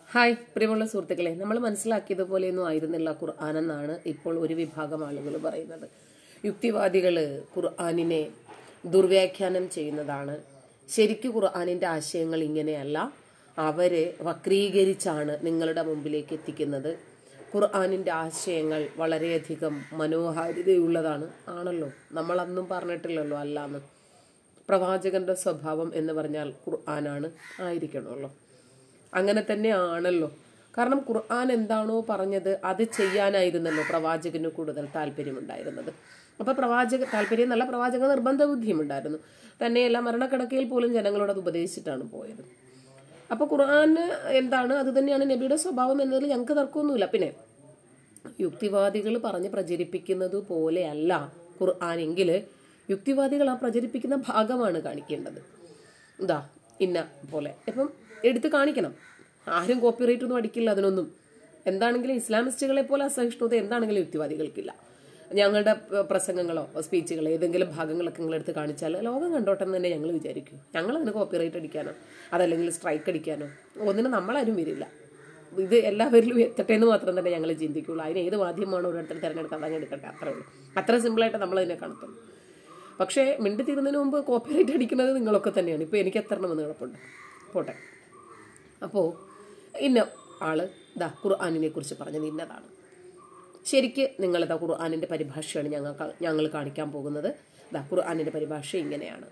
hi പ്രിയമുള്ള സുഹൃത്തുക്കളെ നമ്മൾ മനസ്സിലാക്കിയതുപോലെയൊന്നും ആയിരുന്നില്ല ഖുർആൻ എന്നാണ് ഇപ്പോൾ ഒരു വിഭാഗം ആളുകൾ പറയുന്നത് യുക്തിവാദികൾ ഖുർആാനിനെ ദുർവ്യാഖ്യാനം ചെയ്യുന്നതാണ് ശരിക്ക് ഖുർആാനിൻ്റെ ആശയങ്ങൾ ഇങ്ങനെയല്ല അവരെ വക്രീകരിച്ചാണ് നിങ്ങളുടെ മുമ്പിലേക്ക് എത്തിക്കുന്നത് ഖുർആാനിൻ്റെ ആശയങ്ങൾ വളരെയധികം മനോഹാരിതയുള്ളതാണ് ആണല്ലോ നമ്മളന്നും പറഞ്ഞിട്ടില്ലല്ലോ അല്ലാന്ന് പ്രവാചകന്റെ സ്വഭാവം എന്ന് പറഞ്ഞാൽ ഖുർആനാണ് ആയിരിക്കണമല്ലോ അങ്ങനെ തന്നെ ആണല്ലോ കാരണം ഖുർആൻ എന്താണോ പറഞ്ഞത് അത് ചെയ്യാനായിരുന്നല്ലോ പ്രവാചകന് കൂടുതൽ താല്പര്യമുണ്ടായിരുന്നത് അപ്പൊ പ്രവാചക താല്പര്യം എന്നല്ല പ്രവാചക നിർബന്ധ ബുദ്ധിയും ഉണ്ടായിരുന്നു തന്നെയല്ല മരണക്കിടക്കയിൽ പോലും ജനങ്ങളോട് അത് ഉപദേശിച്ചിട്ടാണ് പോയത് അപ്പൊ ഖുർആൻ എന്താണ് അത് തന്നെയാണ് നബിയുടെ സ്വഭാവം എന്നതിൽ ഞങ്ങൾക്ക് തർക്കമൊന്നുമില്ല പിന്നെ യുക്തിവാദികൾ പറഞ്ഞ് പ്രചരിപ്പിക്കുന്നത് പോലെയല്ല ഖുർആൻ എങ്കിൽ യുക്തിവാദികൾ ആ പ്രചരിപ്പിക്കുന്ന ഭാഗമാണ് കാണിക്കേണ്ടത് ഇതാ ഇന്ന പോലെ ഇപ്പം എടുത്ത് കാണിക്കണം ആരും കോപ്പിറൈറ്റ് ഒന്നും അടിക്കില്ല അതിനൊന്നും എന്താണെങ്കിലും ഇസ്ലാമിസ്റ്റുകളെ പോലെ അസഹിഷ്ണുത എന്താണെങ്കിലും യുക്തിവാദികൾക്കില്ല ഞങ്ങളുടെ പ്രസംഗങ്ങളോ സ്പീച്ചുകളോ ഏതെങ്കിലും ഭാഗങ്ങളൊക്കെ നിങ്ങൾ എടുത്ത് കാണിച്ചാൽ ലോകം കണ്ടോട്ടെ എന്ന് തന്നെ ഞങ്ങൾ വിചാരിക്കും ഞങ്ങൾ അതിന് കോപ്പിറൈറ്റ് അടിക്കാനോ അതല്ലെങ്കിൽ സ്ട്രൈക്ക് അടിക്കാനോ ഒന്നിനും നമ്മളാരും വരില്ല ഇത് എല്ലാവരിലും എത്തട്ടെ എന്ന് മാത്രം തന്നെ ഞങ്ങൾ ചിന്തിക്കുള്ളൂ അതിന് ഏത് മാധ്യമമാണ് ഓരോരുത്തർ തിരഞ്ഞെടുക്കാൻ അങ്ങനെ എടുക്കട്ടെ അത്രേ ഉള്ളൂ അത്ര സിമ്പിളായിട്ട് നമ്മൾ അതിനെ കാണത്തുള്ളൂ പക്ഷേ മിണ്ടി തീരുന്നതിന് മുമ്പ് കോപ്പിറൈറ്റ് അടിക്കുന്നത് നിങ്ങളൊക്കെ തന്നെയാണ് ഇപ്പോൾ എനിക്ക് എത്ര എണ്ണം കിടപ്പുണ്ട് പോട്ടെ അപ്പോൾ ഇന്ന ആള് ദാ ഖുർആാനിനെ കുറിച്ച് പറഞ്ഞത് ഇന്നതാണ് ശരിക്ക് നിങ്ങളിതാ ഖുർആാനിൻ്റെ പരിഭാഷയാണ് ഞങ്ങൾ ഞങ്ങൾ കാണിക്കാൻ പോകുന്നത് ദാ ഖുർആാനിൻ്റെ പരിഭാഷ ഇങ്ങനെയാണ്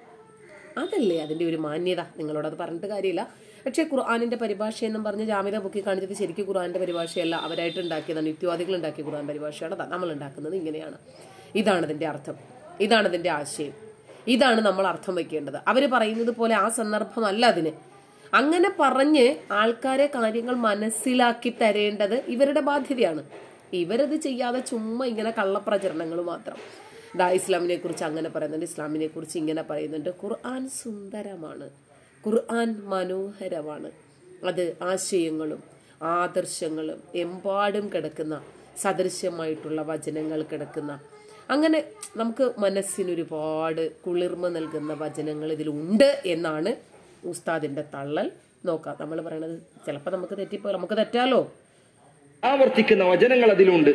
അതല്ലേ അതിൻ്റെ ഒരു മാന്യത നിങ്ങളോട് അത് പറഞ്ഞിട്ട് കാര്യമില്ല പക്ഷേ ഖുർആാനിൻ്റെ പരിഭാഷ എന്നും പറഞ്ഞ് ജാമ്യത പൊക്കി കാണിച്ചത് ശരിക്കും ഖുർആാനിൻ്റെ പരിഭാഷയല്ല അവരായിട്ട് ഉണ്ടാക്കിയതാണ് യുക്തിവാദികൾ ഉണ്ടാക്കിയ ഖുർആൻ പരിഭാഷയാണ് അതാ നമ്മൾ ഉണ്ടാക്കുന്നത് ഇങ്ങനെയാണ് ഇതാണ് ഇതിൻ്റെ അർത്ഥം ഇതാണ് ഇതിൻ്റെ ആശയം ഇതാണ് നമ്മൾ അർത്ഥം വയ്ക്കേണ്ടത് അവർ പറയുന്നത് പോലെ ആ സന്ദർഭമല്ല അതിന് അങ്ങനെ പറഞ്ഞ് ആൾക്കാരെ കാര്യങ്ങൾ മനസ്സിലാക്കി തരേണ്ടത് ഇവരുടെ ബാധ്യതയാണ് ഇവരത് ചെയ്യാതെ ചുമ്മാ ഇങ്ങനെ കള്ളപ്രചരണങ്ങൾ മാത്രം ദാ ഇസ്ലാമിനെ കുറിച്ച് അങ്ങനെ പറയുന്നുണ്ട് ഇസ്ലാമിനെ കുറിച്ച് ഇങ്ങനെ പറയുന്നുണ്ട് ഖുർആൻ സുന്ദരമാണ് ഖുർആൻ മനോഹരമാണ് അത് ആശയങ്ങളും ആദർശങ്ങളും എമ്പാടും കിടക്കുന്ന സദൃശ്യമായിട്ടുള്ള വചനങ്ങൾ കിടക്കുന്ന അങ്ങനെ നമുക്ക് മനസ്സിനൊരുപാട് കുളിർമ നൽകുന്ന വചനങ്ങൾ ഇതിലുണ്ട് എന്നാണ് ഉസ്താദിന്റെ തള്ളൽ നോക്കാം നമ്മൾ പറയണത് ചിലപ്പോൾ നമുക്ക് തെറ്റിപ്പോ നമുക്ക് തെറ്റാലോ ആവർത്തിക്കുന്ന വചനങ്ങൾ അതിലുണ്ട്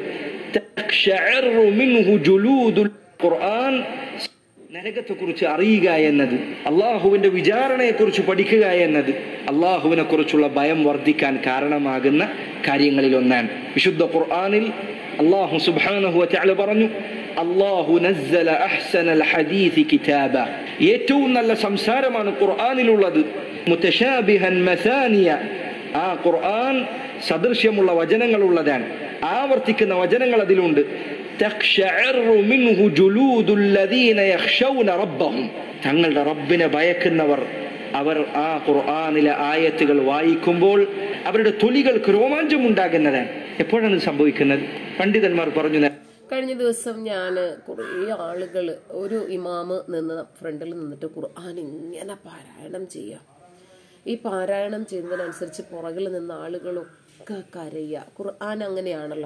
തഖ്ശഅറു മിൻഹു ജുലൂദുൽ ഖുർആൻ നരകത്തെ കുറിച്ച് അറിയുക എന്നത് അള്ളാഹുവിന്റെ വിചാരണയെ കുറിച്ച് പഠിക്കുക എന്നത് അള്ളാഹുവിനെ കുറിച്ചുള്ള ഭയം വർദ്ധിക്കാൻ കാരണമാകുന്ന കാര്യങ്ങളിൽ ഒന്നാണ് വിശുദ്ധ ഖുർആനിൽ അള്ളാഹു സുബ്ഹാനഹു വതആല പറഞ്ഞു അള്ളാഹു നസ്സല അഹ്സനൽ ഹദീസ് കിതാബ ഏറ്റവും നല്ല സംസാരമാണ് ഖുർആനിലുള്ളത് മുതശാബിഹൻ മസാനിയ ആ ഖുർആൻ സദൃശ്യമുള്ള വചനങ്ങളുള്ളതാണ് ആവർത്തിക്കുന്ന വചനങ്ങൾ അതിലുണ്ട് തഖ്ശഅറു മിൻഹു ജുലൂദുൽ ലദീന യഖ്ശൗന റബ്ബഹും തങ്ങളുടെ റബ്ബിനെ ഭയക്കുന്നവർ അവർ ആ ഖുർആനിലെ ആയത്തുകൾ വായിക്കുമ്പോൾ അവരുടെ തൊലികൾക്ക് രോമാഞ്ചം ഉണ്ടാകുന്നതാണ് എപ്പോഴാണ് ഇത് സംഭവിക്കുന്നത് പണ്ഡിതന്മാർ പറഞ്ഞു കഴിഞ്ഞ ദിവസം ഞാൻ കുറേ ആളുകൾ ഒരു ഇമാമ് നിന്ന് ഫ്രണ്ടിൽ നിന്നിട്ട് ഖുർആൻ ഇങ്ങനെ പാരായണം ചെയ്യാം ഈ പാരായണം ചെയ്യുന്നതിനനുസരിച്ച് പുറകിൽ നിന്ന് ആളുകളൊക്കെ കരയുക ഖുർആൻ അങ്ങനെയാണല്ലോ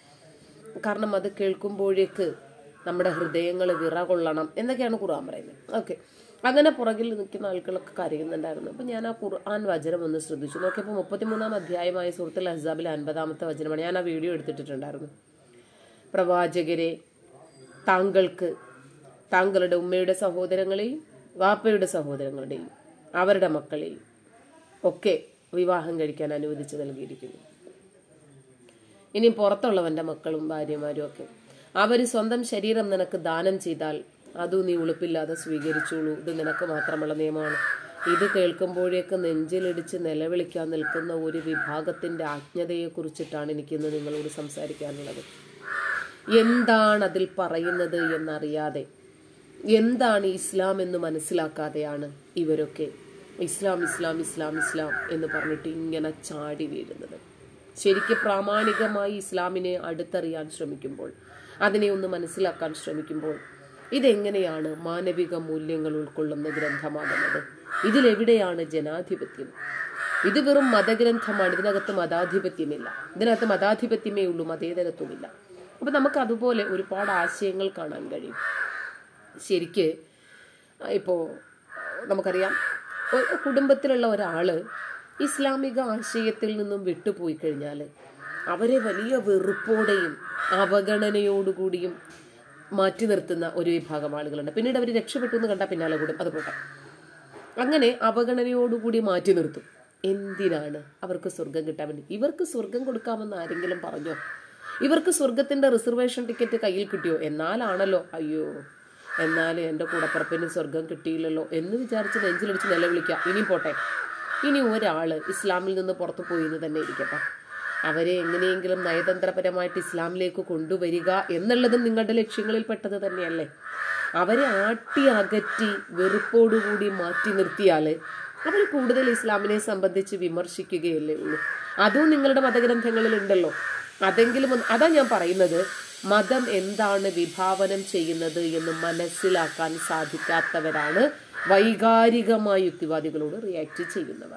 കാരണം അത് കേൾക്കുമ്പോഴേക്ക് നമ്മുടെ ഹൃദയങ്ങൾ വിറകൊള്ളണം എന്നൊക്കെയാണ് ഖുർആൻ പറയുന്നത് ഓക്കെ അങ്ങനെ പുറകിൽ നിൽക്കുന്ന ആളുകളൊക്കെ കരയുന്നുണ്ടായിരുന്നു അപ്പം ഞാൻ ആ ഖുർആൻ വചനം ഒന്ന് ശ്രദ്ധിച്ചു നോക്കിയപ്പോൾ മുപ്പത്തിമൂന്നാം അധ്യായമായ സുഹൃത്തുൽ അഹ്സാബിലെ അൻപതാമത്തെ വചനമാണ് ഞാൻ ആ വീഡിയോ എടുത്തിട്ടുണ്ടായിരുന്നു പ്രവാചകരെ താങ്കൾക്ക് താങ്കളുടെ ഉമ്മയുടെ സഹോദരങ്ങളെയും വാപ്പയുടെ സഹോദരങ്ങളുടെയും അവരുടെ മക്കളെയും ഒക്കെ വിവാഹം കഴിക്കാൻ അനുവദിച്ച് നൽകിയിരിക്കുന്നു ഇനി പുറത്തുള്ളവന്റെ മക്കളും ഭാര്യമാരും ഒക്കെ അവർ സ്വന്തം ശരീരം നിനക്ക് ദാനം ചെയ്താൽ അതും നീ ഉളുപ്പില്ലാതെ സ്വീകരിച്ചോളൂ ഇത് നിനക്ക് മാത്രമുള്ള നിയമമാണ് ഇത് കേൾക്കുമ്പോഴേക്ക് നെഞ്ചിലിടിച്ച് നിലവിളിക്കാൻ നിൽക്കുന്ന ഒരു വിഭാഗത്തിന്റെ ആജ്ഞതയെ കുറിച്ചിട്ടാണ് എനിക്കിന്ന് നിങ്ങളോട് സംസാരിക്കാനുള്ളത് എന്താണ് അതിൽ പറയുന്നത് എന്നറിയാതെ എന്താണ് ഇസ്ലാം എന്ന് മനസ്സിലാക്കാതെയാണ് ഇവരൊക്കെ ഇസ്ലാം ഇസ്ലാം ഇസ്ലാം ഇസ്ലാം എന്ന് പറഞ്ഞിട്ട് ഇങ്ങനെ ചാടി വീഴുന്നത് ശരിക്ക് പ്രാമാണികമായി ഇസ്ലാമിനെ അടുത്തറിയാൻ ശ്രമിക്കുമ്പോൾ അതിനെ ഒന്ന് മനസ്സിലാക്കാൻ ശ്രമിക്കുമ്പോൾ ഇതെങ്ങനെയാണ് മാനവിക മൂല്യങ്ങൾ ഉൾക്കൊള്ളുന്ന ഗ്രന്ഥമാകുന്നത് ഇതിലെവിടെയാണ് ജനാധിപത്യം ഇത് വെറും മതഗ്രന്ഥമാണ് ഇതിനകത്ത് മതാധിപത്യമില്ല ഇതിനകത്ത് മതാധിപത്യമേ ഉള്ളൂ മതേതരത്വമില്ല അപ്പൊ നമുക്ക് അതുപോലെ ഒരുപാട് ആശയങ്ങൾ കാണാൻ കഴിയും ശരിക്ക് ഇപ്പോൾ നമുക്കറിയാം ഒരു കുടുംബത്തിലുള്ള ഒരാള് ഇസ്ലാമിക ആശയത്തിൽ നിന്നും വിട്ടുപോയി കഴിഞ്ഞാൽ അവരെ വലിയ വെറുപ്പോടെയും അവഗണനയോടുകൂടിയും മാറ്റി നിർത്തുന്ന ഒരു വിഭാഗം ആളുകളുണ്ട് പിന്നീട് അവർ രക്ഷപ്പെട്ടു എന്ന് കണ്ടാൽ പിന്നാലെ കൂടും അത് പോട്ടെ അങ്ങനെ അവഗണനയോടുകൂടി മാറ്റി നിർത്തും എന്തിനാണ് അവർക്ക് സ്വർഗം കിട്ടാൻ വേണ്ടി ഇവർക്ക് സ്വർഗം കൊടുക്കാമെന്ന് ആരെങ്കിലും പറഞ്ഞോ ഇവർക്ക് സ്വർഗത്തിന്റെ റിസർവേഷൻ ടിക്കറ്റ് കയ്യിൽ കിട്ടിയോ എന്നാലാണല്ലോ അയ്യോ എന്നാലും എൻ്റെ കൂടപ്പുറപ്പിന് സ്വർഗം കിട്ടിയില്ലല്ലോ എന്ന് വിചാരിച്ച് നെഞ്ചിലടിച്ച് നിലവിളിക്കുക ഇനിയും പോട്ടെ ഇനി ഒരാള് ഇസ്ലാമിൽ നിന്ന് പുറത്തു പോയി എന്ന് തന്നെ ഇരിക്കട്ടെ അവരെ എങ്ങനെയെങ്കിലും നയതന്ത്രപരമായിട്ട് ഇസ്ലാമിലേക്ക് കൊണ്ടുവരിക എന്നുള്ളതും നിങ്ങളുടെ ലക്ഷ്യങ്ങളിൽ പെട്ടത് തന്നെയല്ലേ അവരെ ആട്ടി അകറ്റി വെറുപ്പോടുകൂടി മാറ്റി നിർത്തിയാൽ അവർ കൂടുതൽ ഇസ്ലാമിനെ സംബന്ധിച്ച് വിമർശിക്കുകയല്ലേ ഉള്ളൂ അതും നിങ്ങളുടെ മതഗ്രന്ഥങ്ങളിൽ ഉണ്ടല്ലോ അതെങ്കിലും ഒന്ന് അതാ ഞാൻ പറയുന്നത് മതം എന്താണ് വിഭാവനം ചെയ്യുന്നത് എന്ന് മനസ്സിലാക്കാൻ സാധിക്കാത്തവരാണ് വൈകാരികമായ യുക്തിവാദികളോട് റിയാക്ട് ചെയ്യുന്നവർ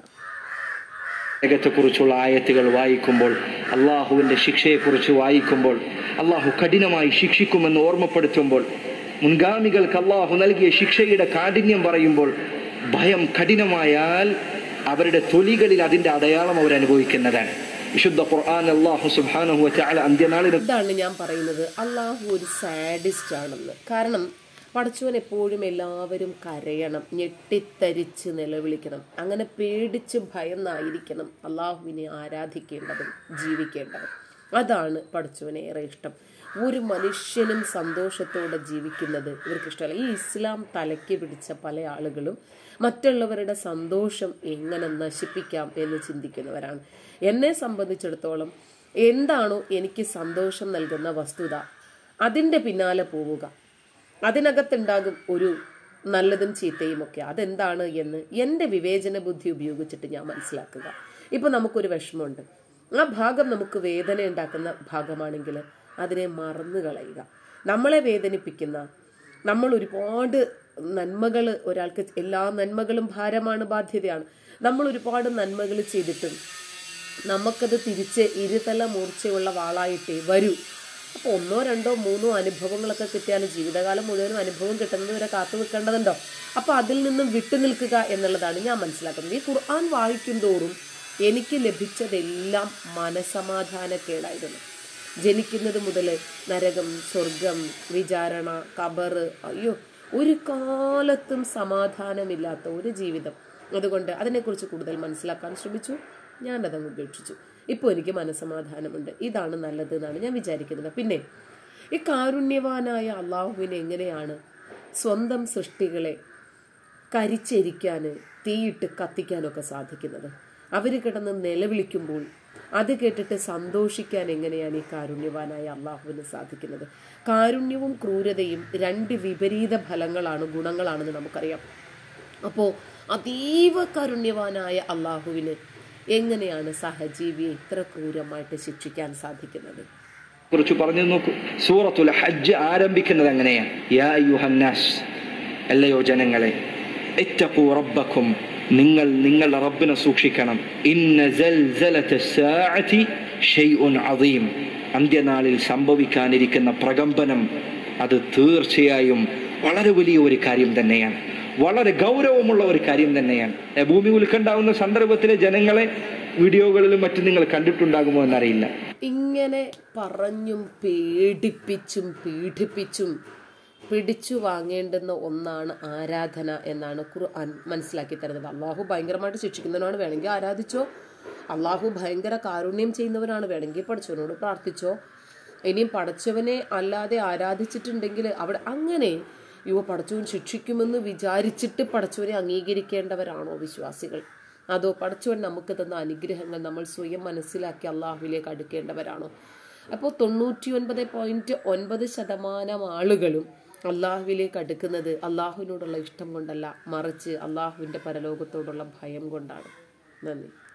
നരകത്തെക്കുറിച്ചുള്ള ആയത്തുകൾ വായിക്കുമ്പോൾ അള്ളാഹുവിന്റെ ശിക്ഷയെക്കുറിച്ച് വായിക്കുമ്പോൾ അള്ളാഹു കഠിനമായി ശിക്ഷിക്കുമെന്ന് ഓർമ്മപ്പെടുത്തുമ്പോൾ മുൻഗാമികൾക്ക് അള്ളാഹു നൽകിയ ശിക്ഷയുടെ കാഠിന്യം പറയുമ്പോൾ ഭയം കഠിനമായാൽ അവരുടെ തൊലികളിൽ അതിന്റെ അടയാളം അവർ അനുഭവിക്കുന്നതാണ് വിശുദ്ധ ഖുർആൻ അള്ളാഹു സുബ്ഹാനഹു വതആല അന്ത്യനാളിന് ഇതാണ് ഞാൻ പറയുന്നത് അള്ളാഹു ഒരു സാഡിസ്റ്റ് ആണെന്ന് കാരണം പടച്ചവൻ എപ്പോഴും എല്ലാവരും കരയണം ഞെട്ടിത്തരിച്ച് നിലവിളിക്കണം അങ്ങനെ പേടിച്ച് ഭയന്നായിരിക്കണം അള്ളാഹുവിനെ ആരാധിക്കേണ്ടതും ജീവിക്കേണ്ടതും അതാണ് പടച്ചവനെ ഏറെ ഇഷ്ടം ഒരു മനുഷ്യനും സന്തോഷത്തോടെ ജീവിക്കുന്നത് ഇവർക്ക് ഇഷ്ടമല്ല ഈ ഇസ്ലാം തലയ്ക്ക് പിടിച്ച പല ആളുകളും മറ്റുള്ളവരുടെ സന്തോഷം എങ്ങനെ നശിപ്പിക്കാം എന്ന് ചിന്തിക്കുന്നവരാണ് എന്നെ സംബന്ധിച്ചിടത്തോളം എന്താണോ എനിക്ക് സന്തോഷം നൽകുന്ന വസ്തുത അതിൻ്റെ പിന്നാലെ പോവുക അതിനകത്തുണ്ടാകും ഒരു നല്ലതും ചീത്തയും ഒക്കെ അതെന്താണ് എന്ന് എൻ്റെ വിവേചന ബുദ്ധി ഉപയോഗിച്ചിട്ട് ഞാൻ മനസ്സിലാക്കുക ഇപ്പൊ നമുക്കൊരു വിഷമമുണ്ട് ആ ഭാഗം നമുക്ക് വേദന ഉണ്ടാക്കുന്ന ഭാഗമാണെങ്കിൽ അതിനെ മറന്നു കളയുക നമ്മളെ വേദനിപ്പിക്കുന്ന നമ്മൾ ഒരുപാട് നന്മകൾ ഒരാൾക്ക് എല്ലാ നന്മകളും ഭാരമാണ് ബാധ്യതയാണ് നമ്മൾ ഒരുപാട് നന്മകൾ ചെയ്തിട്ടും നമുക്കത് തിരിച്ച് ഇരുതല മൂർച്ചയുള്ള വാളായിട്ടേ വരൂ അപ്പോൾ ഒന്നോ രണ്ടോ മൂന്നോ അനുഭവങ്ങളൊക്കെ കിട്ടിയാൽ ജീവിതകാലം മുഴുവനും അനുഭവം കിട്ടുന്നത് വരെ കാത്തു നിൽക്കേണ്ടതുണ്ടോ അപ്പോൾ അതിൽ നിന്നും വിട്ടു നിൽക്കുക എന്നുള്ളതാണ് ഞാൻ മനസ്സിലാക്കുന്നത് ഈ ഖുർആൻ വായിക്കും തോറും എനിക്ക് ലഭിച്ചതെല്ലാം മനസമാധാനക്കേടായിരുന്നു ജനിക്കുന്നത് മുതൽ നരകം സ്വർഗം വിചാരണ കബറ് അയ്യോ ഒരു കാലത്തും സമാധാനമില്ലാത്ത ഒരു ജീവിതം അതുകൊണ്ട് അതിനെക്കുറിച്ച് കൂടുതൽ മനസ്സിലാക്കാൻ ശ്രമിച്ചു ഞാനതങ്ങ് ഉപേക്ഷിച്ചു ഇപ്പോൾ എനിക്ക് മനസ്സമാധാനമുണ്ട് ഇതാണ് നല്ലത് എന്നാണ് ഞാൻ വിചാരിക്കുന്നത് പിന്നെ ഈ കാരുണ്യവാനായ അള്ളാഹുവിനെ എങ്ങനെയാണ് സ്വന്തം സൃഷ്ടികളെ കരിച്ചെരിക്കാൻ തീയിട്ട് കത്തിക്കാനൊക്കെ സാധിക്കുന്നത് അവർ കിടന്ന് നിലവിളിക്കുമ്പോൾ അത് കേട്ടിട്ട് സന്തോഷിക്കാൻ എങ്ങനെയാണ് ഈ കാരുണ്യവാനായ അള്ളാഹുവിന് സാധിക്കുന്നത് കാരുണ്യവും ക്രൂരതയും രണ്ട് വിപരീത ഫലങ്ങളാണ് ഗുണങ്ങളാണെന്ന് നമുക്കറിയാം അപ്പോൾ അതീവ കാരുണ്യവാനായ അള്ളാഹുവിന് എങ്ങനെയാണ് സഹജീവിയെ ഇത്ര ക്രൂരമായിട്ട് ശിക്ഷിക്കാൻ സാധിക്കുന്നത് കുറിച്ച് പറഞ്ഞു നോക്കൂ സൂറത്തുൽ ഹജ്ജ് ആരംഭിക്കുന്നത് എങ്ങനെയാണ് യാ അയ്യുഹന്നാസ് അല്ലയോ ജനങ്ങളെ ഇത്തഖൂ റബ്ബക്കും നിങ്ങൾ നിങ്ങളുടെ റബ്ബിനെ സൂക്ഷിക്കണം ഇന്ന സൽസലത സാഅതി ഷൈഉൻ അദീം അന്ത്യനാളിൽ സംഭവിക്കാനിരിക്കുന്ന പ്രകമ്പനം അത് തീർച്ചയായും വളരെ വലിയ ഒരു കാര്യം തന്നെയാണ് വളരെ ഗൗരവമുള്ള ഒരു കാര്യം തന്നെയാണ് ഏ, ഭൂമി ഉൽക്കണ്ടാവുന്ന സന്ദർഭത്തിലെ ജനങ്ങളെ വീഡിയോകളിലും മറ്റും നിങ്ങൾ കണ്ടിട്ടുണ്ടാകുമോ എന്നറിയില്ല ഇങ്ങനെ പറഞ്ഞും പേടിപ്പിച്ചും പീഡിപ്പിച്ചും പിടിച്ചു വാങ്ങേണ്ടുന്ന ഒന്നാണ് ആരാധന എന്നാണ് ഖുർആൻ മനസ്സിലാക്കി തരുന്നത് അള്ളാഹു ഭയങ്കരമായിട്ട് ശിക്ഷിക്കുന്നവനാണ് വേണമെങ്കിൽ ആരാധിച്ചോ അള്ളാഹു ഭയങ്കര കാരുണ്യം ചെയ്യുന്നവനാണ് വേണമെങ്കിൽ പഠിച്ചവനോട് പ്രാർത്ഥിച്ചോ ഇനിയും പടച്ചവനെ അല്ലാതെ ആരാധിച്ചിട്ടുണ്ടെങ്കിൽ അവിടെ അങ്ങനെ യുവ പടച്ചവൻ ശിക്ഷിക്കുമെന്ന് വിചാരിച്ചിട്ട് പടച്ചവനെ അംഗീകരിക്കേണ്ടവരാണോ വിശ്വാസികൾ അതോ പടച്ചവൻ നമുക്ക് തന്ന അനുഗ്രഹങ്ങൾ നമ്മൾ സ്വയം മനസ്സിലാക്കി അള്ളാഹുവിലേക്ക് അടുക്കേണ്ടവരാണോ അപ്പോൾ തൊണ്ണൂറ്റി ഒൻപത് പോയിന്റ് ഒൻപത് ശതമാനം ആളുകളും അള്ളാഹുവിലേക്ക് അടുക്കുന്നത് അള്ളാഹുവിനോടുള്ള ഇഷ്ടം കൊണ്ടല്ല മറിച്ച് അള്ളാഹുവിൻ്റെ പരലോകത്തോടുള്ള ഭയം കൊണ്ടാണ് നന്ദി